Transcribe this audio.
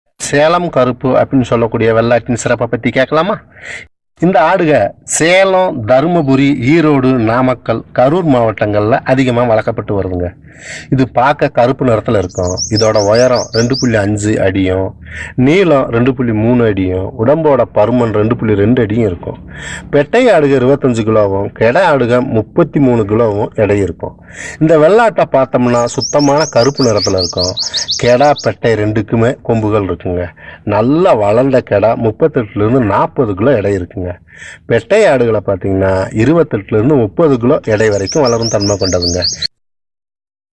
சேலம் கருப்பு அப்படின்னு சொல்லக்கூடிய வெள்ளாட்டின் சிறப்பை பற்றி கேட்கலாமா இந்த ஆடுக சேலம் தருமபுரி ஈரோடு நாமக்கல் கரூர் மாவட்டங்களில் அதிகமாக வளர்க்கப்பட்டு வருதுங்க இது பார்க்க கருப்பு நிறத்தில் இருக்கும் இதோட உயரம் ரெண்டு புள்ளி அஞ்சு அடியும் நீளம் ரெண்டு புள்ளி மூணு அடியும் உடம்போட பருமன் ரெண்டு புள்ளி ரெண்டு அடியும் இருக்கும் பெட்டை ஆடுக இருபத்தஞ்சு கிலோவும் கெடை ஆடுக முப்பத்தி மூணு கிலோவும் எடை இருக்கும் இந்த வெள்ளாட்டை பார்த்தோம்னா சுத்தமான கருப்பு நிறத்தில் இருக்கும் கெடா பெட்டை ரெண்டுக்குமே கொம்புகள் இருக்குங்க நல்லா வளர்ந்த கெடா முப்பத்தெட்டுலேருந்து நாற்பது கிலோ எடை இருக்குங்க பெட்டை ஆடுகளை பார்த்தீங்கன்னா இருபத்தெட்டுலேருந்து முப்பது கிலோ எடை வரைக்கும் வளரும் தன்மை கொண்டதுங்க